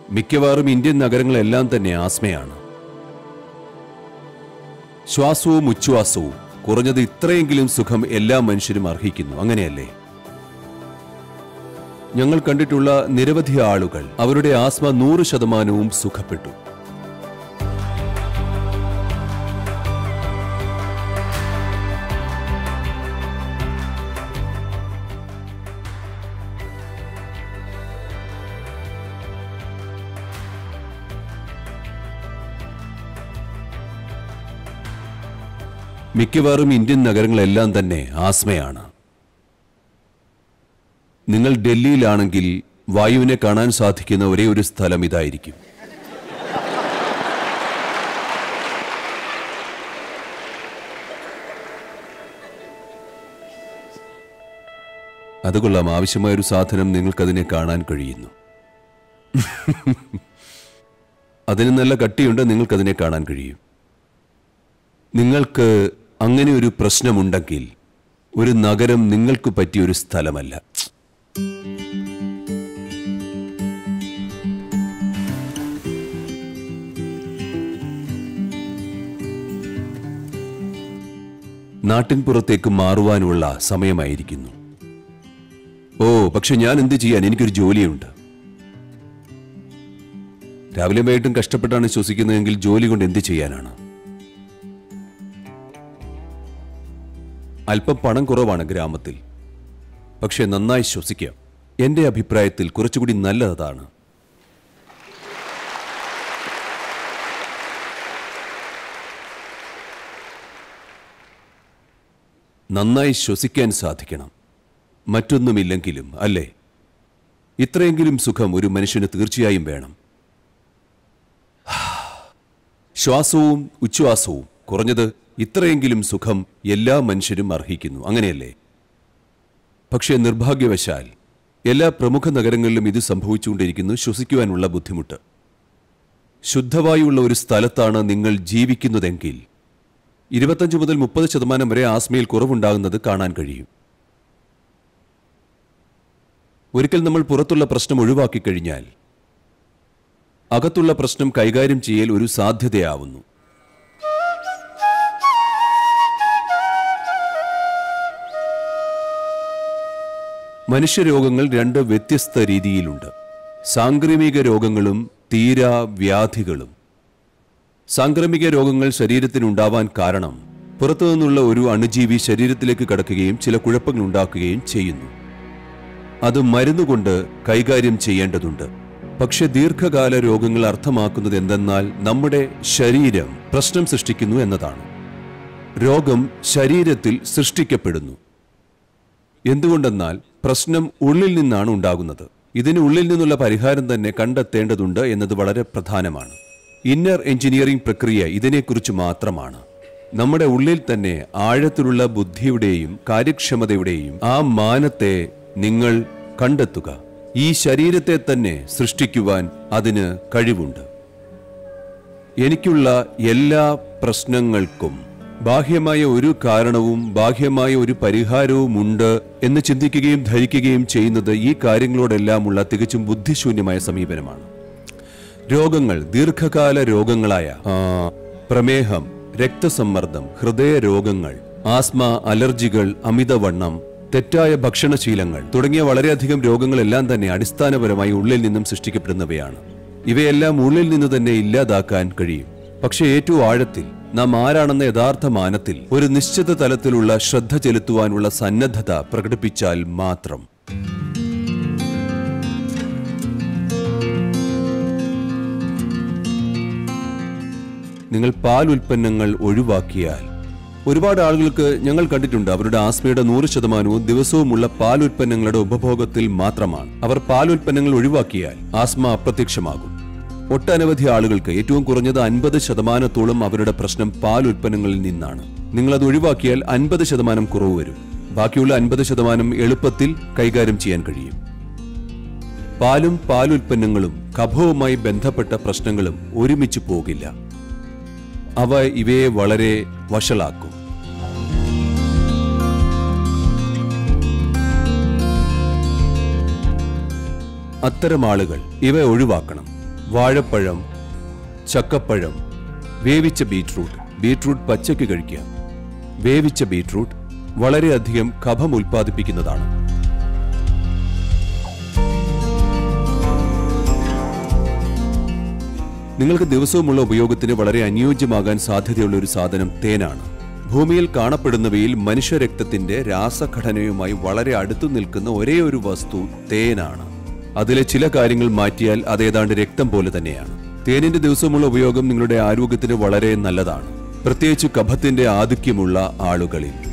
മിക്കവാറും ഇന്ത്യൻ നഗരങ്ങളെല്ലാം തന്നെ ആസ്മയാണ് ശ്വാസവും ഉച്ഛ്വാസവും കുറഞ്ഞത് ഇത്രയെങ്കിലും സുഖം എല്ലാ മനുഷ്യരും അർഹിക്കുന്നു അങ്ങനെയല്ലേ ഞങ്ങൾ കണ്ടിട്ടുള്ള നിരവധി ആളുകൾ അവരുടെ ആസ്മ നൂറ് ശതമാനവും സുഖപ്പെട്ടു മിക്കവാറും ഇന്ത്യൻ നഗരങ്ങളെല്ലാം തന്നെ ആസ്മയാണ് നിങ്ങൾ ഡൽഹിയിലാണെങ്കിൽ വായുവിനെ കാണാൻ സാധിക്കുന്ന ഒരേ ഒരു സ്ഥലം ഇതായിരിക്കും അതുകൊള്ളാം ആവശ്യമായ ഒരു സാധനം നിങ്ങൾക്കതിനെ കാണാൻ കഴിയുന്നു അതിന് നല്ല കട്ടിയുണ്ട് നിങ്ങൾക്കതിനെ കാണാൻ കഴിയും നിങ്ങൾക്ക് അങ്ങനെ ഒരു പ്രശ്നമുണ്ടെങ്കിൽ ഒരു നഗരം നിങ്ങൾക്ക് പറ്റിയ ഒരു സ്ഥലമല്ല നാട്ടിൻപുറത്തേക്ക് മാറുവാനുള്ള സമയമായിരിക്കുന്നു ഓ പക്ഷെ ഞാൻ എന്ത് ചെയ്യാൻ എനിക്കൊരു ജോലിയുണ്ട് രാവിലെ വൈകിട്ടും കഷ്ടപ്പെട്ടാണ് ശ്വസിക്കുന്നതെങ്കിൽ ജോലി കൊണ്ട് എന്ത് ചെയ്യാനാണ് അല്പം പണം കുറവാണ് ഗ്രാമത്തിൽ പക്ഷെ നന്നായി ശ്വസിക്കാം എന്റെ അഭിപ്രായത്തിൽ കുറച്ചുകൂടി നല്ലതാണ് നന്നായി ശ്വസിക്കാൻ സാധിക്കണം മറ്റൊന്നുമില്ലെങ്കിലും അല്ലേ ഇത്രയെങ്കിലും സുഖം ഒരു മനുഷ്യന് തീർച്ചയായും വേണം ശ്വാസവും ഉച്ഛ്വാസവും കുറഞ്ഞത് ഇത്രയെങ്കിലും സുഖം എല്ലാ മനുഷ്യരും അർഹിക്കുന്നു അങ്ങനെയല്ലേ പക്ഷേ നിർഭാഗ്യവശാൽ എല്ലാ പ്രമുഖ നഗരങ്ങളിലും ഇത് സംഭവിച്ചുകൊണ്ടിരിക്കുന്നു ശ്വസിക്കുവാനുള്ള ബുദ്ധിമുട്ട് ശുദ്ധവായുള്ള ഒരു സ്ഥലത്താണ് നിങ്ങൾ ജീവിക്കുന്നതെങ്കിൽ ഇരുപത്തഞ്ച് മുതൽ മുപ്പത് ശതമാനം വരെ ആസ്മയിൽ കുറവുണ്ടാകുന്നത് കാണാൻ കഴിയും ഒരിക്കൽ നമ്മൾ പുറത്തുള്ള പ്രശ്നം ഒഴിവാക്കി കഴിഞ്ഞാൽ അകത്തുള്ള പ്രശ്നം കൈകാര്യം ചെയ്യൽ ഒരു സാധ്യതയാവുന്നു മനുഷ്യരോഗങ്ങൾ രണ്ട് വ്യത്യസ്ത രീതിയിലുണ്ട് സാംക്രമിക രോഗങ്ങളും തീരാവ്യാധികളും സാംക്രമിക രോഗങ്ങൾ ശരീരത്തിനുണ്ടാവാൻ കാരണം പുറത്തുനിന്നുള്ള ഒരു അണുജീവി ശരീരത്തിലേക്ക് കടക്കുകയും ചില കുഴപ്പങ്ങൾ ഉണ്ടാക്കുകയും ചെയ്യുന്നു അത് മരുന്നുകൊണ്ട് കൈകാര്യം ചെയ്യേണ്ടതുണ്ട് പക്ഷെ ദീർഘകാല രോഗങ്ങൾ അർത്ഥമാക്കുന്നത് എന്തെന്നാൽ നമ്മുടെ ശരീരം പ്രശ്നം സൃഷ്ടിക്കുന്നു എന്നതാണ് രോഗം ശരീരത്തിൽ സൃഷ്ടിക്കപ്പെടുന്നു എന്തുകൊണ്ടെന്നാൽ പ്രശ്നം ഉള്ളിൽ നിന്നാണ് ഉണ്ടാകുന്നത് ഇതിന് ഉള്ളിൽ നിന്നുള്ള പരിഹാരം തന്നെ കണ്ടെത്തേണ്ടതുണ്ട് എന്നത് വളരെ പ്രധാനമാണ് ഇന്നർ എഞ്ചിനീയറിംഗ് പ്രക്രിയ ഇതിനെക്കുറിച്ച് മാത്രമാണ് നമ്മുടെ ഉള്ളിൽ തന്നെ ആഴത്തിലുള്ള ബുദ്ധിയുടെയും കാര്യക്ഷമതയുടെയും ആ മാനത്തെ നിങ്ങൾ കണ്ടെത്തുക ഈ ശരീരത്തെ തന്നെ സൃഷ്ടിക്കുവാൻ അതിന് കഴിവുണ്ട് എനിക്കുള്ള എല്ലാ പ്രശ്നങ്ങൾക്കും ബാഹ്യമായ ഒരു കാരണവും ബാഹ്യമായ ഒരു പരിഹാരവും ഉണ്ട് എന്ന് ചിന്തിക്കുകയും ധരിക്കുകയും ചെയ്യുന്നത് ഈ കാര്യങ്ങളോടെല്ലാമുള്ള തികച്ചും ബുദ്ധിശൂന്യമായ സമീപനമാണ് രോഗങ്ങൾ ദീർഘകാല രോഗങ്ങളായ ആ, പ്രമേഹം രക്തസമ്മർദ്ദം ഹൃദയ രോഗങ്ങൾ ആസ്മ അലർജികൾ അമിതവണ്ണം തെറ്റായ ഭക്ഷണശീലങ്ങൾ തുടങ്ങിയ വളരെയധികം രോഗങ്ങളെല്ലാം തന്നെ അടിസ്ഥാനപരമായി ഉള്ളിൽ നിന്നും സൃഷ്ടിക്കപ്പെടുന്നവയാണ് ഇവയെല്ലാം ഉള്ളിൽ നിന്ന് തന്നെ ഇല്ലാതാക്കാൻ കഴിയും പക്ഷേ ഏറ്റവും ആഴത്തിൽ നാം ആരാണെന്ന യഥാർത്ഥ മാനത്തിൽ ഒരു നിശ്ചിത തലത്തിലുള്ള ശ്രദ്ധ ചെലുത്തുവാനുള്ള സന്നദ്ധത പ്രകടിപ്പിച്ചാൽ മാത്രം നിങ്ങൾ പാൽ ഉൽപ്പന്നങ്ങൾ ഒഴിവാക്കിയാൽ ഒരുപാട് ആളുകൾക്ക് ഞങ്ങൾ കണ്ടിട്ടുണ്ട് അവരുടെ ആസ്മയുടെ നൂറ് ശതമാനവും ദിവസവുമുള്ള പാൽ ഉൽപ്പന്നങ്ങളുടെ ഉപഭോഗത്തിൽ മാത്രമാണ് അവർ പാൽ ഉൽപ്പന്നങ്ങൾ ഒഴിവാക്കിയാൽ ആസ്മ അപ്രത്യക്ഷമാകും ഒട്ടനവധി ആളുകൾക്ക് ഏറ്റവും കുറഞ്ഞത് അൻപത് ശതമാനത്തോളം അവരുടെ പ്രശ്നം പാൽ ഉൽപ്പന്നങ്ങളിൽ നിന്നാണ് നിങ്ങൾ അത് ഒഴിവാക്കിയാൽ അൻപത് ശതമാനം കുറവ് വരും ബാക്കിയുള്ള അൻപത് ശതമാനം എളുപ്പത്തിൽ കൈകാര്യം ചെയ്യാൻ കഴിയും പാലും പാലുൽപ്പന്നങ്ങളും കഫവുമായി ബന്ധപ്പെട്ട പ്രശ്നങ്ങളും ഒരുമിച്ച് പോകില്ല അവ ഇവയെ വളരെ വഷളാക്കും അത്തരം ആളുകൾ ഇവ ഒഴിവാക്കണം വാഴപ്പഴം ചക്കപ്പഴം വേവിച്ച ബീറ്റ്റൂട്ട് ബീറ്റ്റൂട്ട് പച്ചയ്ക്ക് കഴിക്കാം വേവിച്ച ബീറ്റ്റൂട്ട് വളരെയധികം കഫം ഉൽപ്പാദിപ്പിക്കുന്നതാണ് നിങ്ങൾക്ക് ദിവസവുമുള്ള ഉപയോഗത്തിന് വളരെ അനുയോജ്യമാകാൻ സാധ്യതയുള്ള ഒരു സാധനം തേനാണ് ഭൂമിയിൽ കാണപ്പെടുന്നവയിൽ മനുഷ്യരക്തത്തിന്റെ രാസഘടനയുമായി വളരെ അടുത്തു നിൽക്കുന്ന ഒരേ ഒരു വസ്തു തേനാണ് അതിലെ ചില കാര്യങ്ങൾ മാറ്റിയാൽ അത് ഏതാണ്ട് രക്തം പോലെ തന്നെയാണ് തേനിന്റെ ദിവസമുള്ള ഉപയോഗം നിങ്ങളുടെ ആരോഗ്യത്തിന് വളരെ നല്ലതാണ് പ്രത്യേകിച്ച് കഫത്തിന്റെ ആധിക്യമുള്ള ആളുകളിൽ